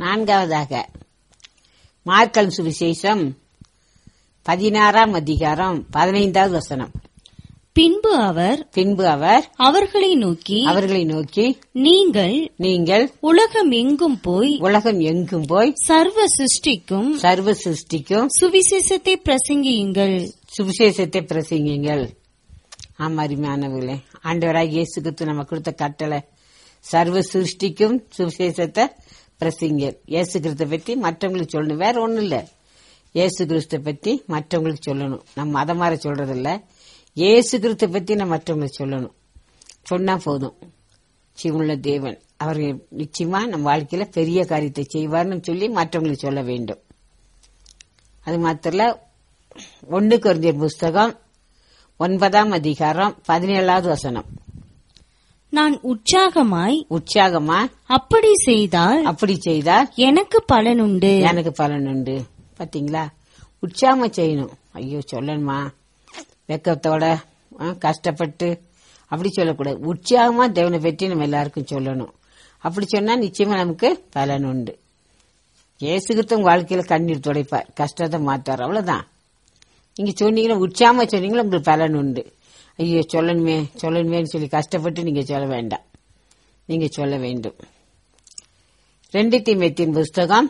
நான்காவதாக மார்க்கல் சுவிசேஷம் பதினாறாம் அதிகாரம் பதினைந்தாவது வசனம் பின்பு அவர் பின்பு அவர் அவர்களை நோக்கி அவர்களை நோக்கி நீங்கள் நீங்கள் உலகம் எங்கும் போய் உலகம் எங்கும் போய் சர்வ சிருஷ்டிக்கும் சர்வ சிருஷ்டிக்கும் சுவிசேஷத்தை பிரசங்கியுங்கள் சுவிசேஷத்தை பிரசங்கிங்கள் ஆமா அருமையானவர்களே ஆண்டவராக இயேசு கிறிஸ்து நம்ம கொடுத்த கட்டளை சர்வ சிருஷ்டிக்கும் சுவிசேஷத்தை பிரசிங்க இயேசு கிறிஸ்த பத்தி மற்றவங்களுக்கு சொல்லணும் வேற ஒண்ணும் இல்ல இயேசு கிறிஸ்த பத்தி மற்றவங்களுக்கு சொல்லணும் நம்ம மதமாற சொல்றது இல்ல இயேசு கிறிஸ்த பத்தி நம்ம மற்றவங்களுக்கு சொல்லணும் சொன்னா போதும் சிவனுள்ள தேவன் அவர் நிச்சயமா நம்ம வாழ்க்கையில பெரிய காரியத்தை செய்வார்னு சொல்லி மற்றவங்களுக்கு சொல்ல வேண்டும் அது மாத்திரல ஒன்னு குறைஞ்சர் புஸ்தகம் ஒன்பதாம் அதிகாரம் பதினேழாவது வசனம் நான் உற்சாகமாய் உற்சாகமா அப்படி செய்தால் அப்படி செய்தா எனக்கு பலனுண்டு எனக்கு பலன் உண்டு பாத்தீங்களா உற்சாகமா செய்யணும் ஐயோ சொல்லணுமா வெக்கத்தோட ஆ, கஷ்டப்பட்டு அப்படி சொல்லக்கூடாது உற்சாகமா தேவனை பற்றி நம்ம எல்லாருக்கும் சொல்லணும் அப்படி சொன்னா நிச்சயமா நமக்கு பலன் உண்டு இயேசுகிட்ட உங்க வாழ்க்கையில கண்ணீர் துடைப்பார் கஷ்டத்தை மாத்தார் அவ்வளவுதான் நீங்க சொன்னீங்கன்னா உற்சாகமா சொன்னீங்களா உங்களுக்கு பலன் உண்டு ஐயோ சொல்லணுமே சொல்லணுமேன்னு சொல்லி கஷ்டப்பட்டு நீங்க சொல்ல வேண்டாம் நீங்க சொல்ல வேண்டும் ரெண்டு தீமைத்தின் புஸ்தகம்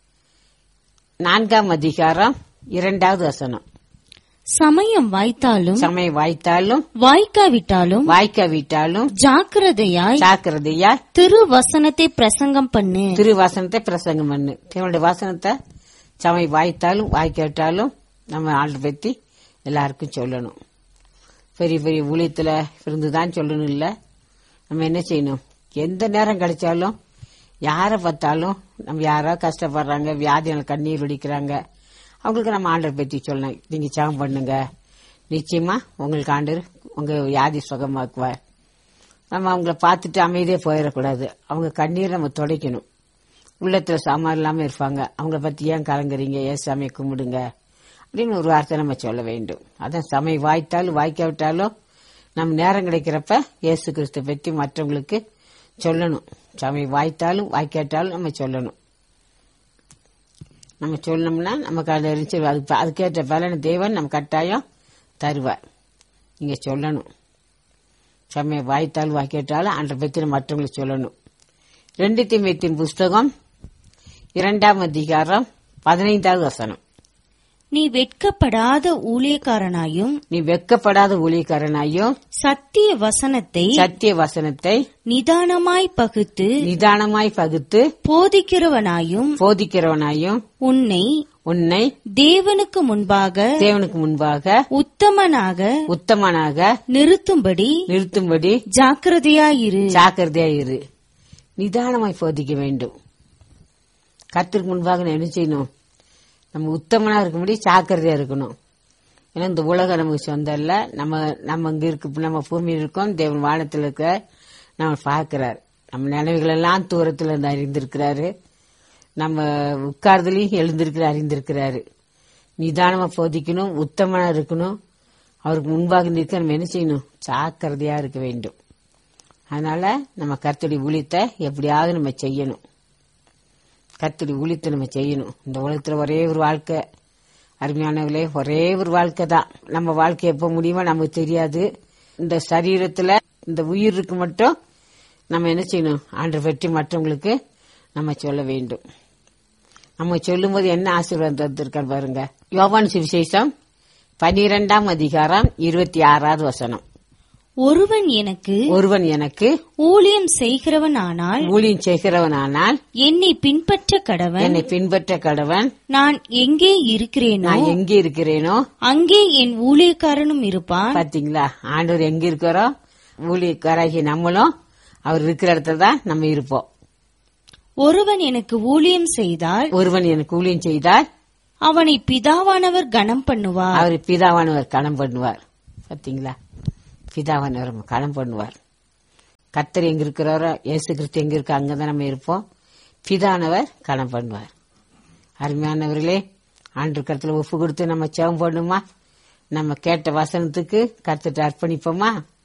நான்காம் அதிகாரம் இரண்டாவது வசனம் சமயம் வாய்த்தாலும் சமயம் வாய்த்தாலும் வாய்க்காவிட்டாலும் வாய்க்காவிட்டாலும் ஜாக்கிரதையாய் ஜாக்கிரதையா திருவசனத்தை பிரசங்கம் பண்ணு திருவாசனத்தை பிரசங்கம் பண்ணு தேவனுடைய வாசனத்தை சமயம் வாய்த்தாலும் வாய்க்காவிட்டாலும் நம்ம ஆள் பத்தி எல்லாருக்கும் சொல்லணும் பெரிய பெரிய ஊழியத்துல இருந்துதான் சொல்லணும் இல்ல நம்ம என்ன செய்யணும் எந்த நேரம் கிடைச்சாலும் யாரை பார்த்தாலும் நம்ம யாரோ கஷ்டப்படுறாங்க வியாதியால் கண்ணீர் வடிக்கிறாங்க அவங்களுக்கு நம்ம ஆண்டரை பத்தி சொல்லணும் நீங்க ஜெபம் பண்ணுங்க நிச்சயமா உங்களுக்கு ஆண்டர் உங்க வியாதி சுகமாக்குவார் நம்ம அவங்கள பார்த்துட்டு அமைதியே போயிடக்கூடாது அவங்க கண்ணீரை நம்ம துடைக்கணும் உள்ளத்துல சாமான் இல்லாம இருப்பாங்க அவங்கள பத்தி ஏன் கலங்குறீங்க ஏன் சாமியை கும்பிடுங்க அப்படின்னு ஒரு வார்த்தை நம்ம சொல்ல வேண்டும் அதான் சமயம் வாய்த்தாலும் வாய்க்காவிட்டாலும் நம்ம நேரம் கிடைக்கிறப்ப இயேசு கிறிஸ்து பத்தி மற்றவங்களுக்கு சொல்லணும் சமயம் வாய்த்தாலும் வாய்க்காட்டாலும் நம்ம சொல்லணும் நம்ம சொல்லணும்னா நமக்கு அதை இருந்துச்சு அதுக்கு அதுக்கேற்ற பலனை தேவன் நம்ம கட்டாயம் தருவார் நீங்க சொல்லணும் சமயம் வாய்த்தாலும் வாய்க்காட்டாலும் அன்ற பத்தி நம்ம மற்றவங்களுக்கு சொல்லணும் ரெண்டு தீமைத்தின் புஸ்தகம் இரண்டாம் அதிகாரம் பதினைந்தாவது வசனம் நீ வெட்கப்படாத ஊழியக்காரனாயும் நீ வெக்கப்படாத ஊழியக்காரனாயும் சத்திய வசனத்தை சத்திய வசனத்தை நிதானமாய் பகுத்து நிதானமாய் பகுத்து போதிக்கிறவனாயும் போதிக்கிறவனாயும் உன்னை உன்னை தேவனுக்கு முன்பாக தேவனுக்கு முன்பாக உத்தமனாக உத்தமனாக நிறுத்தும்படி நிறுத்தும்படி ஜாக்கிரதையாயிரு ஜாக்கிரதையா இரு நிதானமாய் போதிக்க வேண்டும் கத்திற்கு முன்பாக நான் என்ன செய்யணும் நம்ம உத்தமனா இருக்கும்படி ஜாக்கிரதையா இருக்கணும் ஏன்னா இந்த உலகம் நமக்கு சொந்தம் இல்ல நம்ம நம்ம இங்க இருக்கு நம்ம பூமியில் இருக்கோம் தேவன் வானத்தில் இருக்க நம்ம பார்க்கிறார் நம்ம நினைவுகள் எல்லாம் தூரத்துல இருந்து அறிந்திருக்கிறாரு நம்ம உட்கார்தலையும் எழுந்திருக்கிற அறிந்திருக்கிறாரு நிதானமா போதிக்கணும் உத்தமனா இருக்கணும் அவருக்கு முன்பாக நிற்க நம்ம என்ன செய்யணும் ஜாக்கிரதையா இருக்க வேண்டும் அதனால நம்ம கர்த்தருடைய ஊழியத்தை எப்படியாவது நம்ம செய்யணும் கர்த்தருடைய ஊழியத்தை நம்ம செய்யணும் இந்த உலகத்துல ஒரே ஒரு வாழ்க்கை அருமையானவர்களே ஒரே ஒரு வாழ்க்கை தான் நம்ம வாழ்க்கை எப்ப முடியுமோ நமக்கு தெரியாது இந்த சரீரத்துல இந்த உயிருக்கு மட்டும் நம்ம என்ன செய்யணும் ஆண்டு பற்றி மற்றவங்களுக்கு நம்ம சொல்ல வேண்டும் நம்ம சொல்லும்போது என்ன ஆசீர்வாதம் தந்திருக்கார் பாருங்க யோவான் சுவிசேஷம் பனிரெண்டாம் அதிகாரம் இருபத்தி ஆறாவது வசனம் ஒருவன் எனக்கு ஒருவன் எனக்கு ஊழியம் செய்கிறவன் ஆனால் ஊழியம் செய்கிறவனானால் என்னை பின்பற்ற கடவன் என்னை பின்பற்ற கடவன் நான் எங்கே இருக்கிறேனோ நான் எங்கே இருக்கிறேனோ அங்கே என் ஊழியக்காரனும் இருப்பான் பாத்தீங்களா ஆண்டவர் எங்க இருக்கிறோம் ஊழியக்காராகி நம்மளும் அவர் இருக்கிற இடத்துல தான் நம்ம இருப்போம் ஒருவன் எனக்கு ஊழியம் செய்தால் ஒருவன் எனக்கு ஊழியம் செய்தால் அவனை பிதாவானவர் கனம் பண்ணுவார் அவர் பிதாவானவர் கணம் பண்ணுவார் பாத்தீங்களா பிதாவானவர் கணம் பண்ணுவார் கத்தர் எங்க இருக்கிறாரோ இயேசு கிறிஸ்து எங்க இருக்கோ அங்கதான் நம்ம இருப்போம் பிதானவர் கணம் பண்ணுவார் அருமையானவர்களே ஆண்டு கருத்துல ஒப்பு கொடுத்து நம்ம செவம் பண்ணுமா நம்ம கேட்ட வசனத்துக்கு கத்துட்டு அர்ப்பணிப்போமா